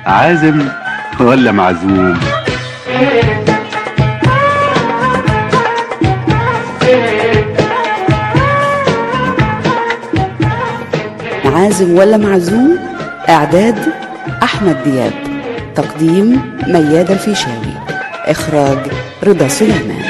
عازم ولا معزوم عازم ولا معزوم اعداد احمد دياب تقديم ميادة الفيشاوي اخراج رضا سليمان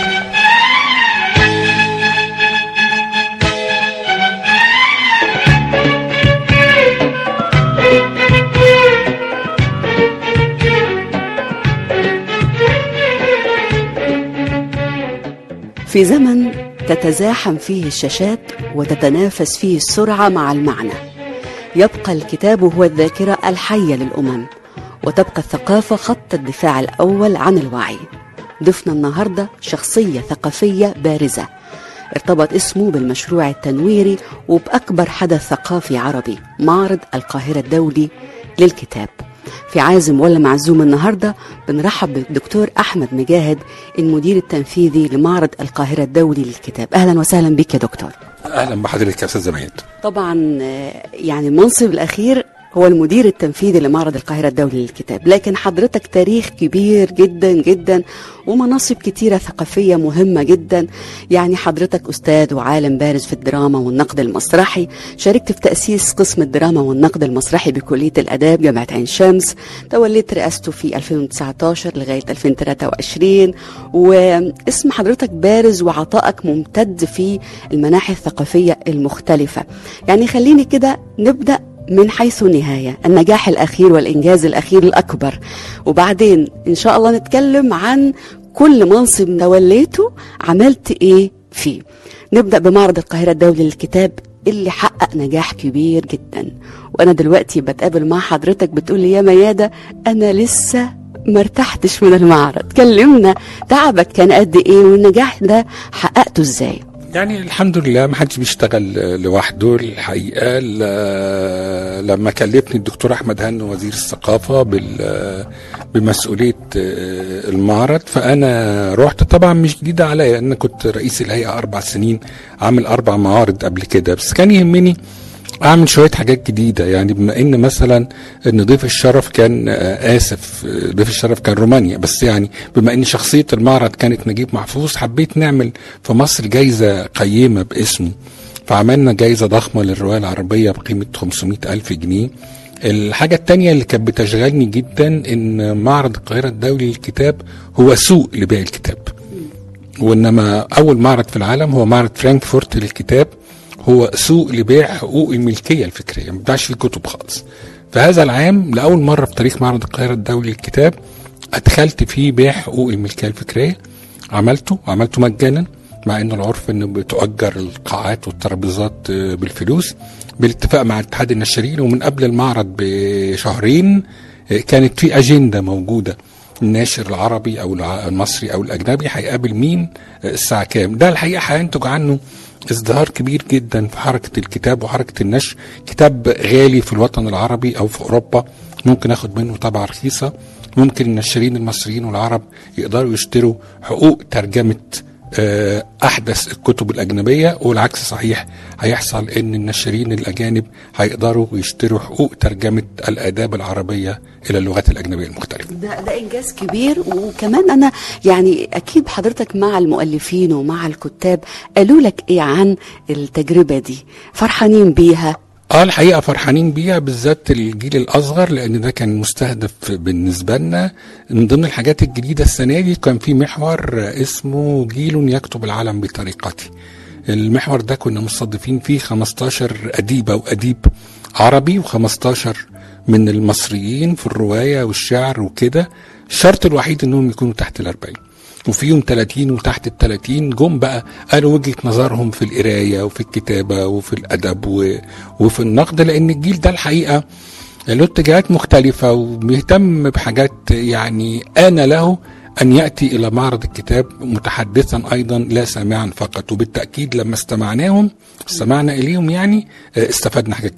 في زمن تتزاحم فيه الشاشات وتتنافس فيه السرعة مع المعنى يبقى الكتاب هو الذاكرة الحية للأمم وتبقى الثقافة خط الدفاع الأول عن الوعي ضفنا النهاردة شخصية ثقافية بارزة ارتبط اسمه بالمشروع التنويري وبأكبر حدث ثقافي عربي معرض القاهرة الدولي للكتاب في عازم ولا معزوم النهارده بنرحب بالدكتور احمد مجاهد المدير التنفيذي لمعرض القاهره الدولي للكتاب اهلا وسهلا بك يا دكتور اهلا بحضرتك يا استاذ زميل طبعا آه، يعني المنصب الاخير هو المدير التنفيذي لمعرض القاهرة الدولي للكتاب لكن حضرتك تاريخ كبير جدا جدا ومناصب كتيرة ثقافية مهمة جدا يعني حضرتك أستاذ وعالم بارز في الدراما والنقد المسرحي شاركت في تأسيس قسم الدراما والنقد المسرحي بكلية الأداب جامعة عين شمس توليت رئاسته في 2019 لغاية 2023 واسم حضرتك بارز وعطائك ممتد في المناحي الثقافية المختلفة يعني خليني كده نبدأ من حيث النهاية النجاح الأخير والإنجاز الأخير الأكبر وبعدين إن شاء الله نتكلم عن كل منصب توليته عملت إيه فيه نبدأ بمعرض القاهرة الدولي للكتاب اللي حقق نجاح كبير جدا وأنا دلوقتي بتقابل مع حضرتك بتقول لي يا ميادة أنا لسه ما ارتحتش من المعرض كلمنا تعبك كان قد ايه والنجاح ده حققته ازاي يعني الحمد لله ما حدش بيشتغل لوحده الحقيقه ل- لما كلفني الدكتور احمد هن وزير الثقافه بال بمسؤوليه المعرض فانا رحت طبعا مش جديده عليا انا كنت رئيس الهيئه اربع سنين عامل اربع معارض قبل كده بس كان يهمني اعمل شويه حاجات جديده يعني بما ان مثلا ان ضيف الشرف كان آه، اسف آه، ضيف الشرف كان رومانيا بس يعني بما ان شخصيه المعرض كانت نجيب محفوظ حبيت نعمل في مصر جايزه قيمه باسمه فعملنا جايزه ضخمه للروايه العربيه بقيمه 500 الف جنيه الحاجة التانية اللي كانت بتشغلني جدا ان معرض القاهرة الدولي للكتاب هو سوق لبيع الكتاب وانما اول معرض في العالم هو معرض فرانكفورت للكتاب هو سوق لبيع حقوق الملكيه الفكريه ما بيباعش فيه كتب خالص فهذا العام لاول مره في تاريخ معرض القاهره الدولي للكتاب ادخلت فيه بيع حقوق الملكيه الفكريه عملته عملته مجانا مع ان العرف انه بتؤجر القاعات والترابيزات آه، بالفلوس بالاتفاق مع اتحاد النشرين ومن قبل المعرض بشهرين آه، كانت في اجنده موجوده الناشر العربي او الع- المصري او الاجنبي هيقابل مين آه، الساعه كام ده الحقيقه هينتج عنه ازدهار كبير جدا في حركه الكتاب وحركه النشر كتاب غالي في الوطن العربي او في اوروبا ممكن اخد منه طبعه رخيصه ممكن النشرين المصريين والعرب يقدروا يشتروا حقوق ترجمه آه، احدث الكتب الاجنبيه والعكس صحيح هيحصل ان الناشرين الاجانب هيقدروا يشتروا حقوق ترجمه الاداب العربيه الى اللغات الاجنبيه المختلفه ده ده انجاز كبير وكمان انا يعني اكيد حضرتك مع المؤلفين ومع الكتاب قالوا لك ايه عن التجربه دي فرحانين بيها اه الحقيقه فرحانين بيها بالذات الجيل الاصغر لان ده كان مستهدف بالنسبه لنا من ضمن الحاجات الجديده السنه دي كان في محور اسمه جيل يكتب العالم بطريقته المحور ده كنا مستضيفين فيه 15 اديبه واديب عربي و15 من المصريين في الروايه والشعر وكده الشرط الوحيد انهم يكونوا تحت الأربعين وفيهم 30 وتحت ال 30 جم بقى قالوا وجهه نظرهم في القرايه وفي الكتابه وفي الادب و... وفي النقد لان الجيل ده الحقيقه له اتجاهات مختلفه وبيهتم بحاجات يعني آن له أن يأتي إلى معرض الكتاب متحدثا أيضا لا سامعا فقط وبالتأكيد لما استمعناهم استمعنا إليهم يعني آه، استفدنا حاجات كتير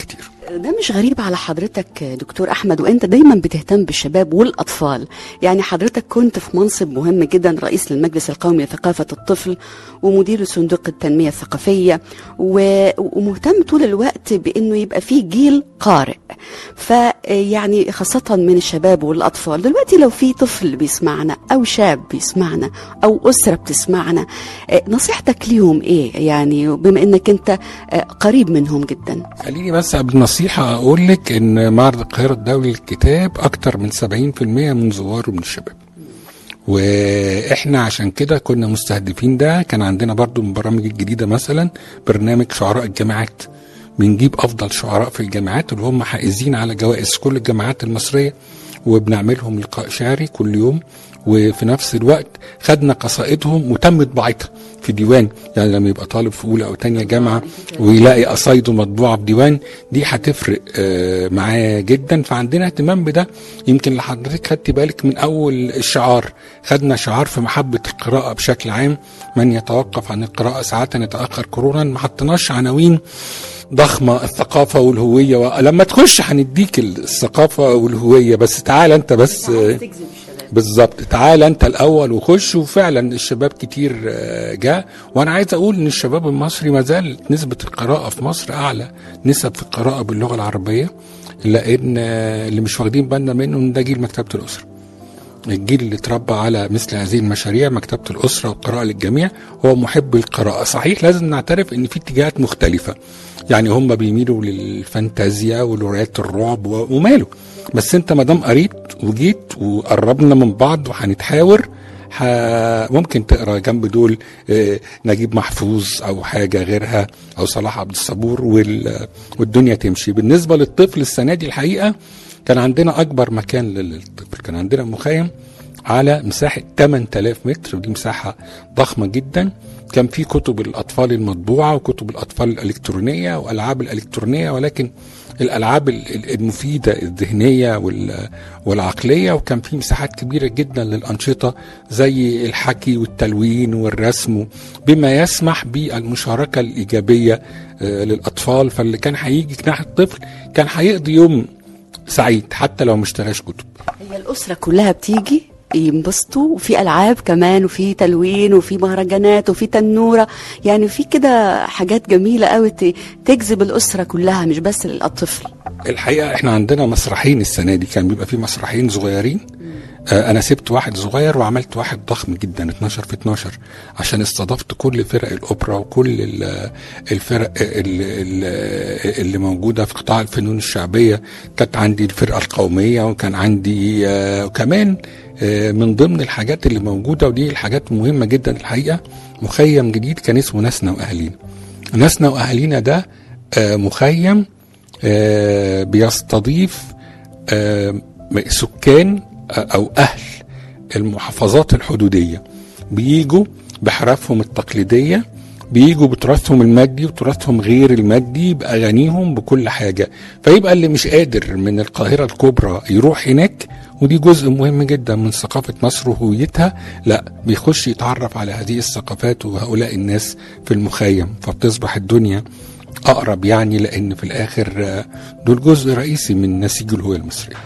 ده مش غريب على حضرتك دكتور احمد وانت دايما بتهتم بالشباب والاطفال يعني حضرتك كنت في منصب مهم جدا رئيس للمجلس القومي لثقافه الطفل ومدير صندوق التنميه الثقافيه و- ومهتم طول الوقت بانه يبقى فيه جيل قارئ فيعني خاصه من الشباب والاطفال دلوقتي لو في طفل بيسمعنا او شاب بيسمعنا او اسره بتسمعنا آه، نصيحتك ليهم ايه يعني بما انك انت آه، قريب منهم جدا خليني بس قبل النصيحة أقول لك إن معرض القاهرة الدولي للكتاب أكتر من 70% من زواره من الشباب واحنا عشان كده كنا مستهدفين ده كان عندنا برضو من البرامج الجديدة مثلا برنامج شعراء الجامعات بنجيب افضل شعراء في الجامعات اللي هم حائزين على جوائز كل الجامعات المصرية وبنعملهم لقاء شعري كل يوم وفي نفس الوقت خدنا قصائدهم وتم طباعتها في ديوان يعني لما يبقى طالب في اولى او تانية جامعه ويلاقي قصايده مطبوعه في ديوان دي هتفرق آه، معاه جدا فعندنا اهتمام بده يمكن لحضرتك خدت بالك من اول الشعار خدنا شعار في محبه القراءه بشكل عام من يتوقف عن القراءه ساعات يتاخر قرونا ما حطيناش عناوين ضخمه الثقافه والهويه ولما تخش هنديك الثقافه والهويه بس تعال انت بس آه، بالظبط تعال انت الاول وخش وفعلا الشباب كتير آه، جاء وانا عايز اقول ان الشباب المصري ما زال نسبه القراءه في مصر اعلى نسب في القراءه باللغه العربيه لان آه، اللي مش واخدين بالنا منه ان ده جيل مكتبه الاسره الجيل اللي اتربى على مثل هذه المشاريع مكتبة الأسرة والقراءة للجميع هو محب القراءة صحيح لازم نعترف ان في اتجاهات مختلفة يعني هم بيميلوا للفانتازيا ولروايات الرعب و- وماله بس انت ما دام قريت وجيت وقربنا من بعض وهنتحاور ح... ممكن تقرا جنب دول آه، نجيب محفوظ او حاجه غيرها او صلاح عبد الصبور وال... والدنيا تمشي بالنسبه للطفل السنه دي الحقيقه كان عندنا اكبر مكان للطفل كان عندنا مخيم على مساحه 8000 متر ودي مساحه ضخمه جدا كان في كتب الاطفال المطبوعه وكتب الاطفال الالكترونيه والعاب الالكترونيه ولكن الالعاب ال- ال- المفيده الذهنيه وال- والعقليه وكان في مساحات كبيره جدا للانشطه زي الحكي والتلوين والرسم بما يسمح بالمشاركه الايجابيه آه، للاطفال فاللي كان هيجي ناحيه الطفل كان هيقضي يوم سعيد حتى لو ما اشتراش كتب هي الأسرة كلها بتيجي ينبسطوا وفي ألعاب كمان وفي تلوين وفي مهرجانات وفي تنورة يعني في كده حاجات جميلة قوي ت- تجذب الأسرة كلها مش بس الطفل الحقيقه احنا عندنا مسرحين السنه دي كان بيبقى في مسرحين صغيرين آه انا سبت واحد صغير وعملت واحد ضخم جدا 12 في 12 عشان استضفت كل فرق الاوبرا وكل ال- الفرق ال- ال- اللي موجوده في قطاع الفنون الشعبيه كانت عندي الفرقه القوميه وكان عندي آه وكمان آه من ضمن الحاجات اللي موجوده ودي الحاجات مهمه جدا الحقيقه مخيم جديد كان اسمه ناسنا واهالينا ناسنا واهالينا ده آه مخيم آه، بيستضيف آه، سكان آه، او اهل المحافظات الحدوديه بيجوا بحرفهم التقليديه بيجوا بتراثهم المادي وتراثهم غير المادي باغانيهم بكل حاجه فيبقى اللي مش قادر من القاهره الكبرى يروح هناك ودي جزء مهم جدا من ثقافه مصر وهويتها لا بيخش يتعرف على هذه الثقافات وهؤلاء الناس في المخيم فبتصبح الدنيا اقرب يعني لان في الاخر آه، دول جزء رئيسي من نسيج الهويه المصريه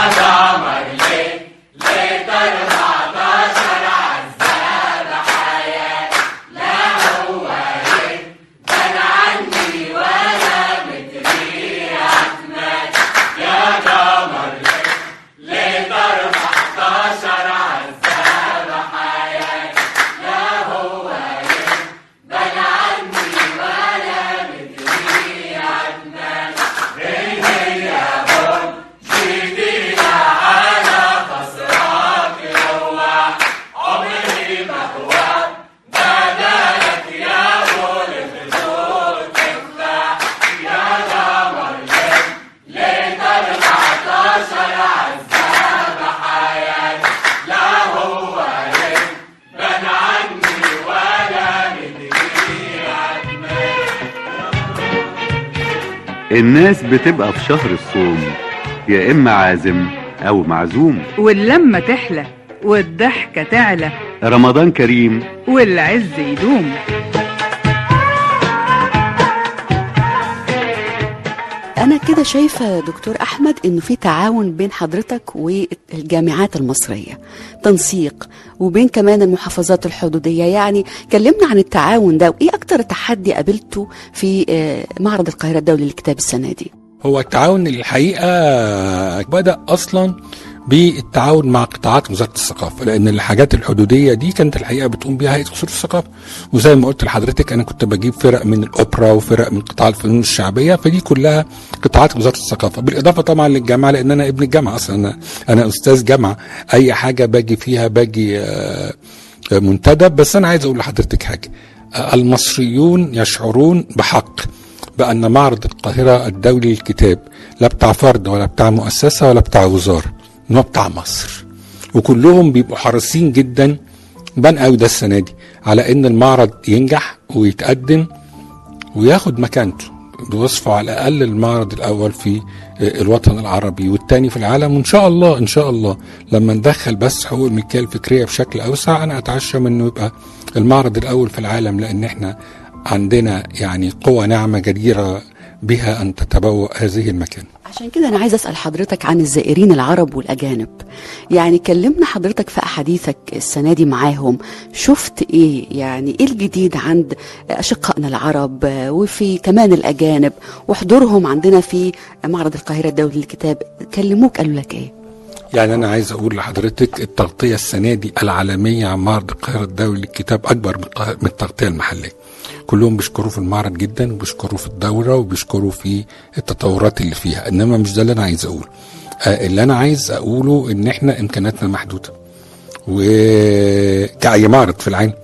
الناس بتبقى في شهر الصوم يا إما عازم أو معزوم واللمة تحلى والضحكة تعلى رمضان كريم والعز أنا انا كده شايفه يا دكتور احمد انه في تعاون بين حضرتك والجامعات المصريه تنسيق وبين كمان المحافظات الحدوديه يعني كلمنا عن التعاون ده وايه اكتر تحدي قابلته في آه، معرض القاهره الدولي للكتاب السنه دي هو التعاون الحقيقه بدا اصلا بالتعاون مع قطاعات وزاره الثقافه لان الحاجات الحدوديه دي كانت الحقيقه بتقوم بيها هيئه قصور الثقافه وزي ما قلت لحضرتك انا كنت بجيب فرق من الاوبرا وفرق من قطاع الفنون الشعبيه فدي كلها قطاعات وزاره الثقافه بالاضافه طبعا للجامعه لان انا ابن الجامعه اصلا انا انا استاذ جامعه اي حاجه باجي فيها باجي آه، آه، منتدب بس انا عايز اقول لحضرتك حاجه آه، المصريون يشعرون بحق بأن معرض القاهرة الدولي للكتاب لا بتاع فرد ولا بتاع مؤسسة ولا بتاع وزارة إن هو بتاع مصر وكلهم بيبقوا حريصين جدا بان قوي ده السنة دي على إن المعرض ينجح ويتقدم وياخد مكانته بوصفه على الأقل المعرض الأول في الوطن العربي والتاني في العالم وإن شاء الله إن شاء الله لما ندخل بس حقوق الملكية الفكرية بشكل أوسع أنا أتعشى إنه يبقى المعرض الأول في العالم لأن إحنا عندنا يعني قوة ناعمة جديرة بها أن تتبوأ هذه المكان عشان كده انا عايزه اسال حضرتك عن الزائرين العرب والاجانب يعني كلمنا حضرتك في احاديثك السنه دي معاهم شفت ايه يعني ايه الجديد عند اشقائنا العرب وفي كمان الاجانب وحضورهم عندنا في معرض القاهره الدولي للكتاب كلموك قالوا لك ايه يعني أنا عايز أقول لحضرتك التغطية السنة دي العالمية عن معرض القاهرة الدولي للكتاب أكبر من القاهرة- من التغطية المحلية كلهم بيشكروا في المعرض جدا وبيشكروا في الدورة وبيشكروا في التطورات اللي فيها إنما مش ده اللي أنا عايز أقوله آه، اللي أنا عايز أقوله إن إحنا إمكانياتنا محدودة وكأي معرض في العالم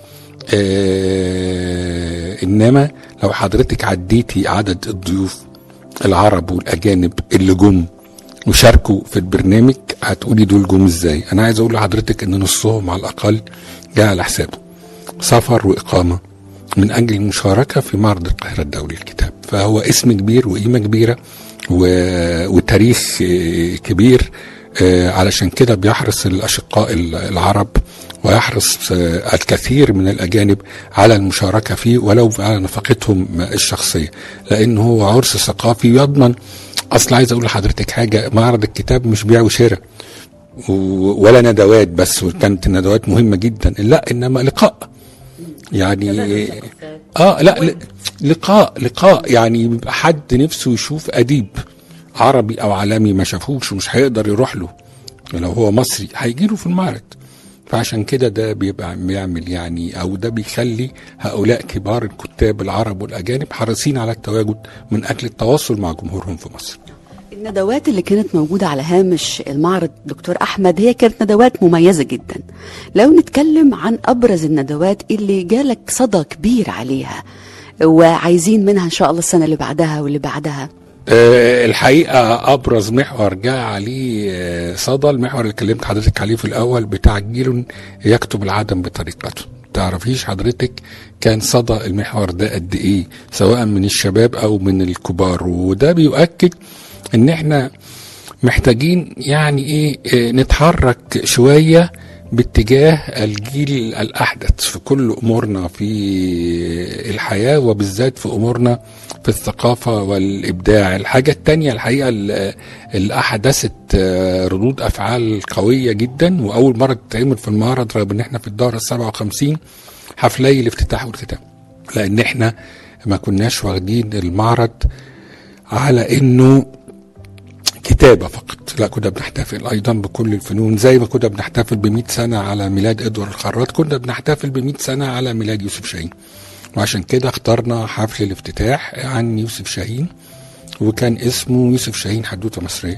آه، إنما لو حضرتك عديتي عدد الضيوف العرب والأجانب اللي جم وشاركوا في البرنامج هتقولي دول جم ازاي انا عايز اقول لحضرتك ان نصهم على الاقل جاء على حسابه سفر واقامه من اجل المشاركه في معرض القاهره الدولي للكتاب فهو اسم كبير وقيمه كبيره و... وتاريخ آه، كبير آه، علشان كده بيحرص الاشقاء ال- العرب ويحرص آه، الكثير من الاجانب على المشاركه فيه ولو على نفقتهم الشخصيه لان هو عرس ثقافي يضمن اصل عايز اقول لحضرتك حاجه معرض الكتاب مش بيع وشراء و- ولا ندوات بس وكانت الندوات مهمه جدا لا انما لقاء يعني اه لا ل- لقاء لقاء يعني يبقى حد نفسه يشوف اديب عربي او عالمي ما شافوش ومش هيقدر يروح له لو هو مصري هيجي له في المعرض فعشان كده ده بيبقى بيعمل يعني او ده بيخلي هؤلاء كبار الكتاب العرب والاجانب حريصين على التواجد من اجل التواصل مع جمهورهم في مصر الندوات اللي كانت موجودة على هامش المعرض دكتور أحمد هي كانت ندوات مميزة جدا لو نتكلم عن أبرز الندوات اللي جالك صدى كبير عليها وعايزين منها إن شاء الله السنة اللي بعدها واللي بعدها آه، الحقيقه ابرز محور جاء عليه آه، صدى المحور اللي كلمت حضرتك عليه في الاول بتاع جيل يكتب العدم بطريقته تعرفيش حضرتك كان صدى المحور ده قد ايه سواء من الشباب او من الكبار وده بيؤكد ان احنا محتاجين يعني ايه آه، نتحرك شويه باتجاه الجيل الاحدث في كل امورنا في الحياه وبالذات في امورنا في الثقافه والابداع الحاجه الثانيه الحقيقه ال- اللي احدثت آه، ردود افعال قويه جدا واول مره تتعمل في المعرض رغم ان احنا في الدوره ال 57 حفلي الافتتاح والختام لان احنا ما كناش واخدين المعرض على انه كتابة فقط لا كنا بنحتفل أيضا بكل الفنون زي ما كنا بنحتفل ب سنة على ميلاد إدوار الخراط كنا بنحتفل ب سنة على ميلاد يوسف شاهين وعشان كده اخترنا حفل الافتتاح عن يوسف شاهين وكان اسمه يوسف شاهين حدوتة مصرية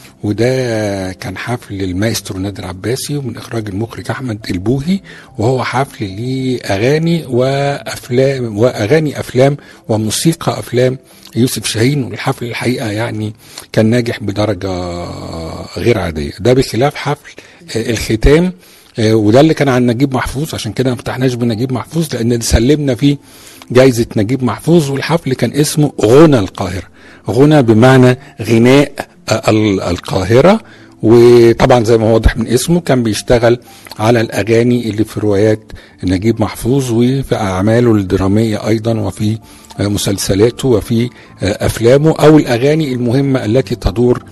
وده كان حفل للمايسترو نادر عباسي ومن اخراج المخرج احمد البوهي وهو حفل لاغاني وافلام واغاني افلام وموسيقى افلام يوسف شاهين والحفل الحقيقه يعني كان ناجح بدرجه غير عاديه ده بخلاف حفل آه، الختام آه، وده اللي كان عن نجيب محفوظ عشان كده ما فتحناش بنجيب محفوظ لان سلمنا فيه جايزه نجيب محفوظ والحفل كان اسمه غنى القاهره غنى بمعنى غناء آه، ال- القاهره وطبعا زي ما هو واضح من اسمه كان بيشتغل على الاغاني اللي في روايات نجيب محفوظ وفي اعماله الدراميه ايضا وفي آه، مسلسلاته وفي آه، افلامه او الاغاني المهمه التي تدور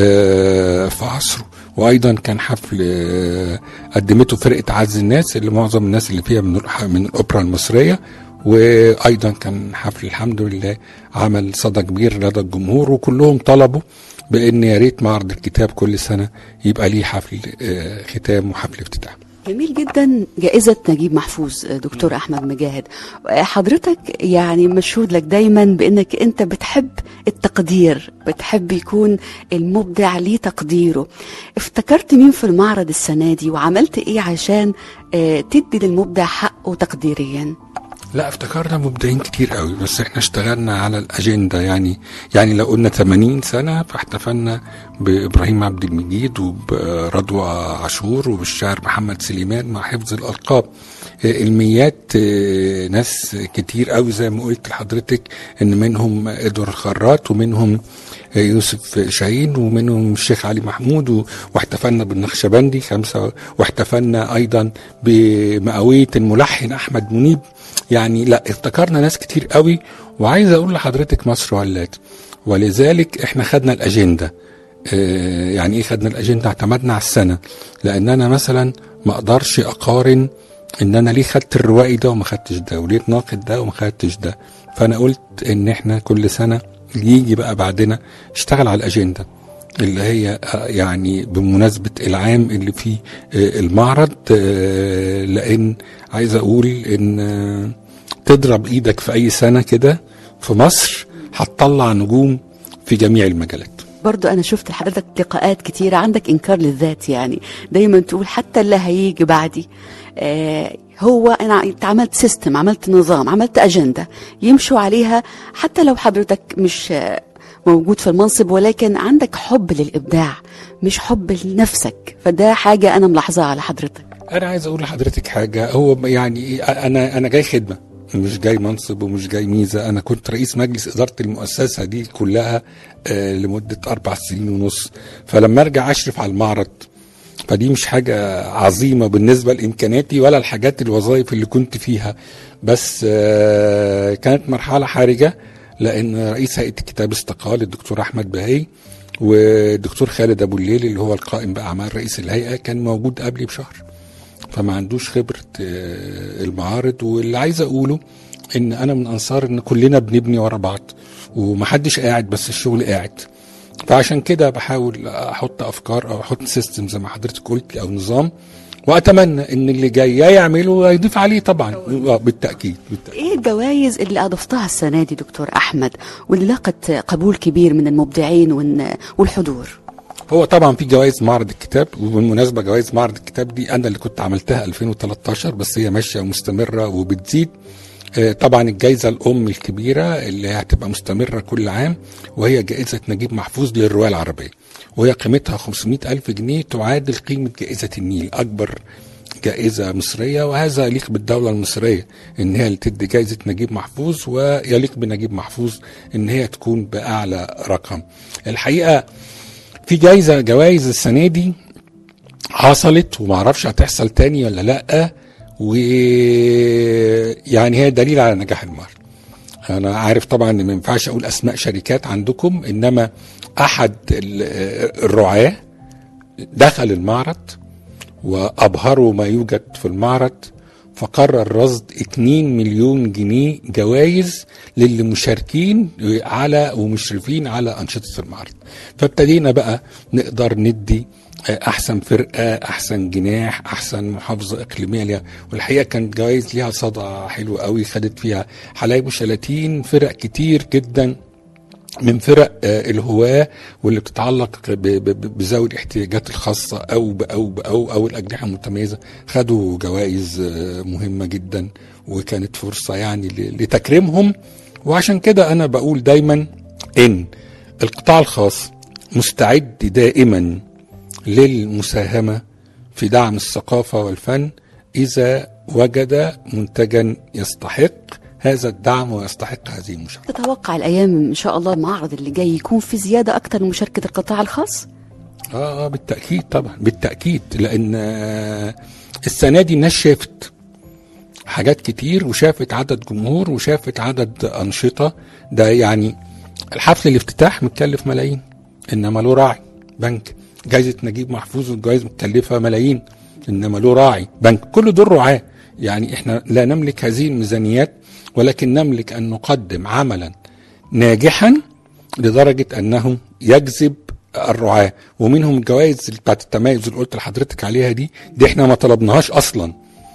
آه، في عصره وايضا كان حفل آه، قدمته فرقه عز الناس اللي معظم الناس اللي فيها من الح- من الاوبرا المصريه وايضا كان حفل الحمد لله عمل صدى كبير لدى الجمهور وكلهم طلبوا بان يا ريت معرض الكتاب كل سنه يبقى ليه حفل آه، ختام وحفل افتتاح جميل جدا جائزة نجيب محفوظ دكتور أحمد مجاهد حضرتك يعني مشهود لك دايما بأنك أنت بتحب التقدير بتحب يكون المبدع ليه تقديره افتكرت مين في المعرض السنة دي وعملت إيه عشان آه، تدي للمبدع حقه تقديريا لا افتكرنا مبدعين كتير قوي بس احنا اشتغلنا على الاجنده يعني يعني لو قلنا 80 سنه فاحتفلنا بابراهيم عبد المجيد وبرضوى عاشور وبالشاعر محمد سليمان مع حفظ الالقاب اه، الميات اه، ناس كتير قوي زي ما قلت لحضرتك ان منهم ادوار الخراط ومنهم اه، يوسف شاهين ومنهم الشيخ علي محمود و- واحتفلنا بالنقشبندي خمسه واحتفلنا ايضا بمئويه الملحن احمد منيب يعني لا افتكرنا ناس كتير قوي وعايز اقول لحضرتك مصر ولات ولذلك احنا خدنا الاجنده اه يعني ايه خدنا الاجنده اعتمدنا على السنه لان انا مثلا ما اقدرش اقارن ان انا ليه خدت الروائي ده وما خدتش ده وليه ناقد ده وما خدتش ده فانا قلت ان احنا كل سنه اللي يجي بقى بعدنا اشتغل على الاجنده اللي هي آه، يعني بمناسبة العام اللي فيه آه، المعرض آه، لأن عايز أقول إن آه، تضرب إيدك في أي سنة كده في مصر هتطلع نجوم في جميع المجالات برضو أنا شفت لحضرتك لقاءات كتيرة عندك إنكار للذات يعني دايما تقول حتى اللي هيجي بعدي آه هو أنا أنت عملت سيستم عملت نظام عملت أجندة يمشوا عليها حتى لو حضرتك مش آه، موجود في المنصب ولكن عندك حب للإبداع مش حب لنفسك فده حاجة أنا ملاحظاها على حضرتك أنا عايز أقول لحضرتك حاجة هو يعني إيه، أنا أنا جاي خدمة مش جاي منصب ومش جاي ميزة أنا كنت رئيس مجلس إدارة المؤسسة دي كلها آه، لمدة أربع سنين ونص فلما أرجع أشرف على المعرض فدي مش حاجة عظيمة بالنسبة لإمكانياتي ولا الحاجات الوظائف اللي كنت فيها بس آه، كانت مرحلة حرجة لأن رئيس هيئة الكتاب استقال الدكتور أحمد بهي والدكتور خالد أبو الليل اللي هو القائم بأعمال رئيس الهيئة كان موجود قبلي بشهر فما عندوش خبرة آه، المعارض واللي عايز أقوله إن أنا من أنصار إن كلنا بنبني ورا بعض ومحدش قاعد بس الشغل قاعد فعشان كده بحاول احط افكار او احط سيستم زي ما حضرتك قلت او نظام واتمنى ان اللي جاي يا يعمله يضيف عليه طبعا آه، بالتاكيد بالتاكيد ايه الجوائز اللي اضفتها السنه دي دكتور احمد واللي لاقت قبول كبير من المبدعين والن- والحضور هو طبعا في جوائز معرض الكتاب وبالمناسبه جوائز معرض الكتاب دي انا اللي كنت عملتها 2013 بس هي ماشيه ومستمره وبتزيد آه، طبعا الجائزه الام الكبيره اللي هتبقى مستمره كل عام وهي جائزه نجيب محفوظ للروايه العربيه وهي قيمتها 500 ألف جنيه تعادل قيمة جائزة النيل أكبر جائزة مصرية وهذا يليق بالدولة المصرية إن هي اللي تدي جائزة نجيب محفوظ ويليق بنجيب محفوظ إن هي تكون بأعلى رقم الحقيقة في جايزة جوائز السنة دي حصلت ومعرفش هتحصل تاني ولا لأ ويعني هي دليل على نجاح المعرض انا عارف طبعا ان ما ينفعش اقول اسماء شركات عندكم انما احد ال- الرعاه دخل المعرض وابهروا ما يوجد في المعرض فقرر رصد 2 مليون جنيه جوائز للي مشاركين على ومشرفين على انشطه المعرض فابتدينا بقى نقدر ندي احسن فرقه احسن جناح احسن محافظه اقليميه ليها والحقيقه كانت جوائز ليها صدى حلو قوي خدت فيها حلايب وشلاتين فرق كتير جدا من فرق آه، الهواة واللي بتتعلق ب- ب- بذوي الاحتياجات الخاصة أو ب- أو ب- أو أو الأجنحة المتميزة خدوا جوائز آه، مهمة جدا وكانت فرصة يعني ل- لتكريمهم وعشان كده أنا بقول دايما إن القطاع الخاص مستعد دائما للمساهمة في دعم الثقافة والفن إذا وجد منتجا يستحق هذا الدعم ويستحق هذه المشاركة تتوقع الايام ان شاء الله المعرض اللي جاي يكون في زياده اكتر من مشاركه القطاع الخاص اه اه بالتاكيد طبعا بالتاكيد لان آه، السنه دي الناس شافت حاجات كتير وشافت عدد جمهور وشافت عدد انشطه ده يعني الحفل الافتتاح متكلف ملايين انما له راعي بنك جائزه نجيب محفوظ والجوائز متكلفه ملايين انما له راعي بنك كل دول رعاه يعني احنا لا نملك هذه الميزانيات ولكن نملك ان نقدم عملا ناجحا لدرجه انه يجذب الرعاه ومنهم الجوائز بتاعت التميز اللي قلت لحضرتك عليها دي دي احنا ما طلبناهاش اصلا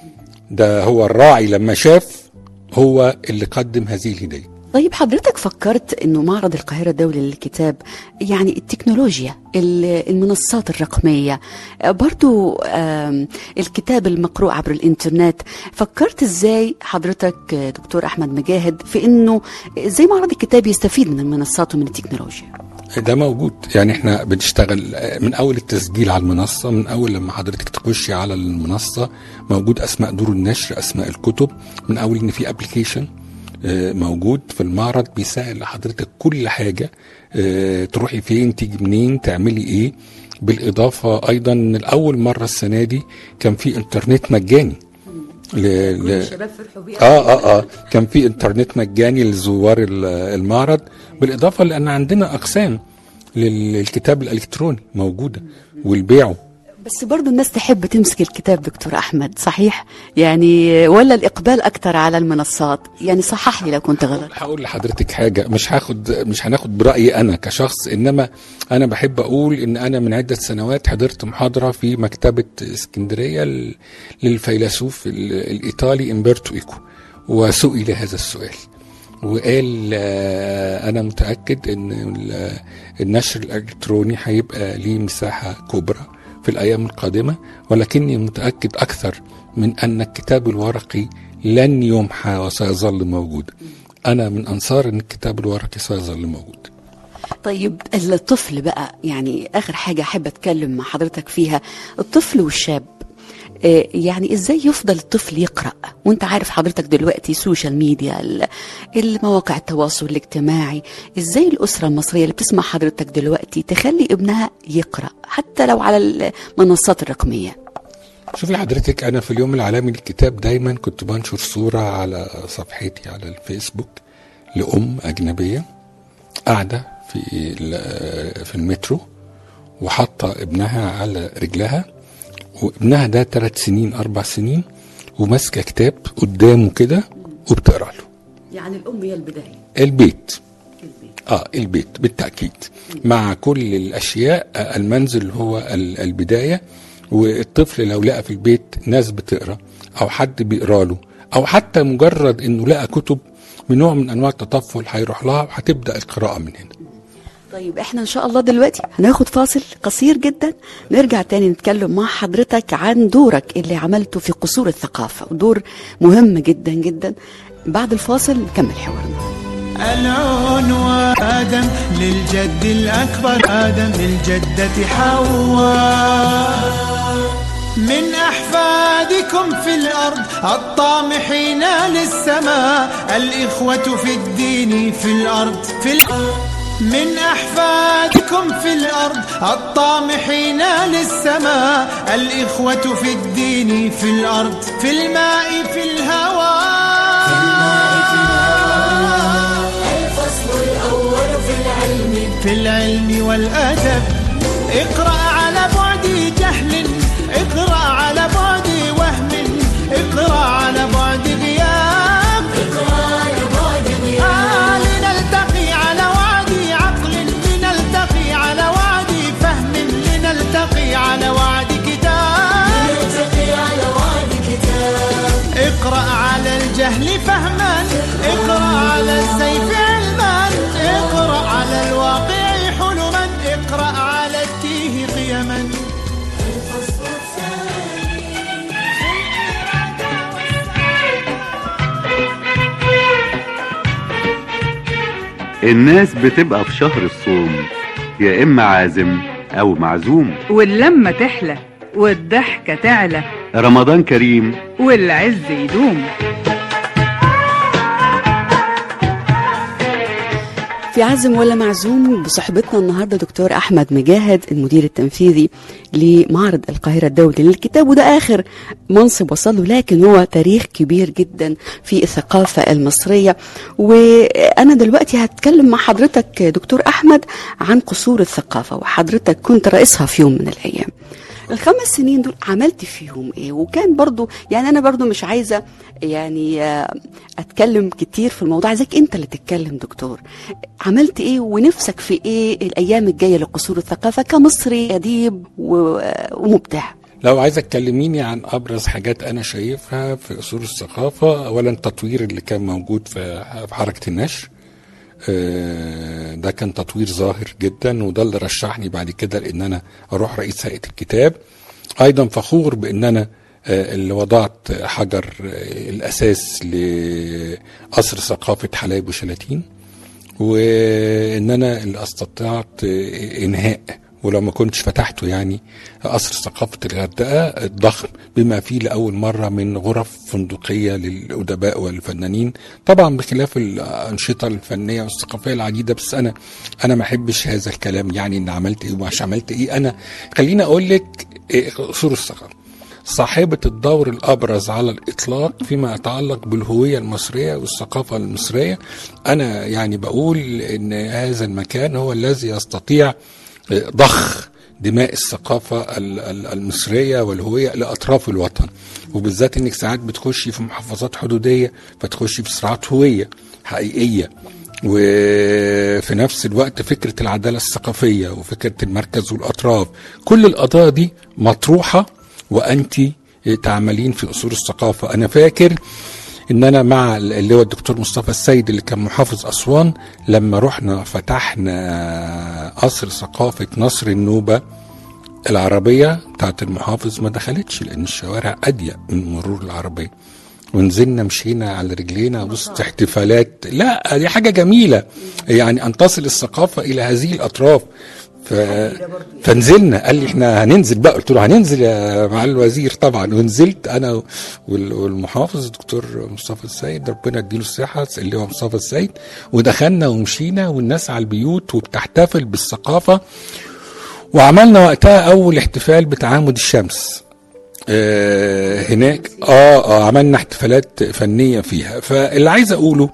ده هو الراعي لما شاف هو اللي قدم هذه الهديه طيب حضرتك فكرت انه معرض القاهره الدولي للكتاب يعني التكنولوجيا ال- المنصات الرقميه آه، برضو آم، الكتاب المقروء عبر الانترنت فكرت ازاي حضرتك آه، دكتور احمد مجاهد في انه ازاي معرض الكتاب يستفيد من المنصات ومن التكنولوجيا ده موجود يعني احنا بنشتغل من اول التسجيل على المنصه من اول لما حضرتك تخشي على المنصه موجود اسماء دور النشر اسماء الكتب من اول ان في ابلكيشن موجود في المعرض بيسهل لحضرتك كل حاجه آه، تروحي فين تيجي منين تعملي ايه بالاضافه ايضا ان الاول مره السنه دي كان في انترنت مجاني ل... ل... اه اه اه كان في انترنت مجاني لزوار ال- المعرض بالاضافه لان عندنا اقسام لل- للكتاب الالكتروني موجوده والبيعه بس برضو الناس تحب تمسك الكتاب دكتور احمد صحيح يعني ولا الاقبال اكتر على المنصات يعني صحح لي لو كنت غلط هقول لحضرتك حاجه مش هاخد مش هناخد برايي انا كشخص انما انا بحب اقول ان انا من عده سنوات حضرت محاضره في مكتبه اسكندريه ل- للفيلسوف ال- الايطالي امبرتو ايكو وسئل هذا السؤال وقال آه، انا متاكد ان ال- النشر الالكتروني هيبقى ليه مساحه كبرى في الايام القادمه ولكني متاكد اكثر من ان الكتاب الورقي لن يمحى وسيظل موجود انا من انصار ان الكتاب الورقي سيظل موجود طيب الطفل بقى يعني اخر حاجه احب اتكلم مع حضرتك فيها الطفل والشاب آه، يعني ازاي يفضل الطفل يقرا وانت عارف حضرتك دلوقتي سوشيال ميديا ال- المواقع التواصل الاجتماعي ازاي الاسره المصريه اللي بتسمع حضرتك دلوقتي تخلي ابنها يقرا حتى لو على المنصات الرقميه شوفي حضرتك انا في اليوم العالمي للكتاب دايما كنت بنشر صوره على صفحتي على الفيسبوك لام اجنبيه قاعده في ال- في المترو وحاطه ابنها على رجلها وابنها ده ثلاث سنين اربع سنين وماسكه كتاب قدامه كده وبتقرا له يعني الام هي البدايه البيت اه البيت بالتاكيد مع كل الاشياء آه، المنزل هو ال- البدايه والطفل لو لقى في البيت ناس بتقرا او حد بيقرا له او حتى مجرد انه لقى كتب بنوع من انواع التطفل هيروح لها وهتبدا القراءه من هنا طيب احنا ان شاء الله دلوقتي هناخد فاصل قصير جدا نرجع تاني نتكلم مع حضرتك عن دورك اللي عملته في قصور الثقافة ودور مهم جدا جدا بعد الفاصل نكمل حوارنا العون وآدم للجد الأكبر آدم للجدة حواء من أحفادكم في الأرض الطامحين للسماء الإخوة في الدين في الأرض في الأرض من أحفادكم في الأرض الطامحين للسماء الإخوة في الدين في الأرض في الماء في الهواء الفصل الأول في العلم في العلم والأدب اقرأ على بعد جهل اقرأ على بعد وهم اقرأ على بعد غياب إقرار بعد غياب آه لنلتقي على وعد عقل لنلتقي على وعد فهم لنلتقي على وعد كتاب نلتقي على وعد كتاب اقرأ على الجهل فهما اقرأ على السيف علما اقرأ على الواقع حلما اقرأ على التيه قيما الفصل الثاني الناس بتبقى في شهر الصوم يا إما عازم أو معزوم واللمة تحلى والضحكة تعلى رمضان كريم والعز يدوم في عزم ولا معزوم بصحبتنا النهارده دكتور احمد مجاهد المدير التنفيذي لمعرض القاهره الدولي للكتاب وده اخر منصب وصل له لكن هو تاريخ كبير جدا في الثقافه المصريه وانا دلوقتي هتكلم مع حضرتك دكتور احمد عن قصور الثقافه وحضرتك كنت رئيسها في يوم من الايام الخمس سنين دول عملت فيهم ايه وكان برضو يعني انا برضو مش عايزه يعني آه، اتكلم كتير في الموضوع عايزك انت اللي تتكلم دكتور عملت ايه ونفسك في ايه الايام الجايه لقصور الثقافه كمصري اديب و- ومبدع لو عايزة تكلميني عن أبرز حاجات أنا شايفها في أصول الثقافة أولا التطوير اللي كان موجود في في حركة النشر آه، ده كان تطوير ظاهر جدا وده اللي رشحني بعد كده لأن أنا أروح رئيس هيئة الكتاب أيضا فخور بأن أنا آه، اللي وضعت حجر آه، الأساس لقصر ثقافة حلايب وشلاتين وان انا اللي استطعت انهاء ولو ما كنتش فتحته يعني قصر ثقافة الغردقة الضخم بما فيه لأول مرة من غرف فندقية للأدباء والفنانين طبعا بخلاف الأنشطة الفنية والثقافية العديدة بس أنا أنا ما أحبش هذا الكلام يعني إن عملت إيه ومش عملت إيه أنا خليني أقول لك إيه أصول الثقافة صاحبة الدور الأبرز على الإطلاق فيما يتعلق بالهوية المصرية والثقافة المصرية أنا يعني بقول إن هذا المكان هو الذي يستطيع ضخ دماء الثقافة ال- ال- المصرية والهوية لأطراف الوطن وبالذات إنك ساعات بتخشي في محافظات حدودية فتخشي في صراعات هوية حقيقية وفي نفس الوقت فكرة العدالة الثقافية وفكرة المركز والأطراف كل القضايا دي مطروحة وأنت تعملين في أصول الثقافة أنا فاكر ان انا مع اللي هو الدكتور مصطفى السيد اللي كان محافظ اسوان لما رحنا فتحنا قصر ثقافه نصر النوبه العربيه بتاعت المحافظ ما دخلتش لان الشوارع اضيق من مرور العربيه ونزلنا مشينا على رجلينا وسط احتفالات لا دي حاجه جميله يعني ان تصل الثقافه الى هذه الاطراف ف... فنزلنا قال لي احنا هننزل بقى قلت له هننزل يا معالي الوزير طبعا ونزلت انا وال- والمحافظ الدكتور مصطفى السيد ربنا يديله الصحه اللي هو مصطفى السيد ودخلنا ومشينا والناس على البيوت وبتحتفل بالثقافه وعملنا وقتها اول احتفال بتعامد الشمس آه هناك اه اه عملنا احتفالات فنيه فيها فاللي عايز اقوله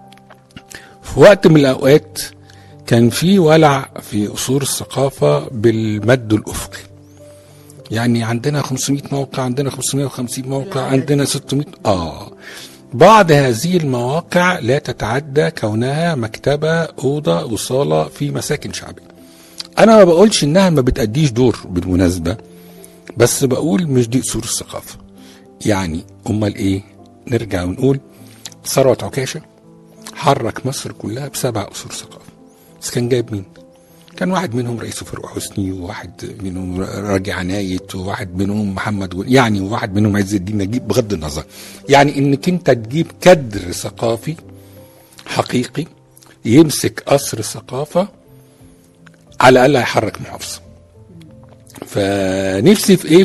في وقت من الاوقات كان في ولع في اصول الثقافه بالمد الافقي يعني عندنا 500 موقع عندنا 550 موقع عندنا 600 اه بعض هذه المواقع لا تتعدى كونها مكتبه اوضه وصاله في مساكن شعبيه انا ما بقولش انها ما بتأديش دور بالمناسبه بس بقول مش دي اصول الثقافه يعني امال ايه نرجع ونقول ثروت عكاشه حرك مصر كلها بسبع اصول ثقافه بس كان جايب مين كان واحد منهم رئيس فاروق حسني وواحد منهم راجع عنايت وواحد منهم محمد و... يعني وواحد منهم عز الدين نجيب بغض النظر يعني انك انت تجيب كدر ثقافي حقيقي يمسك قصر الثقافه على الاقل هيحرك محافظه فنفسي في ايه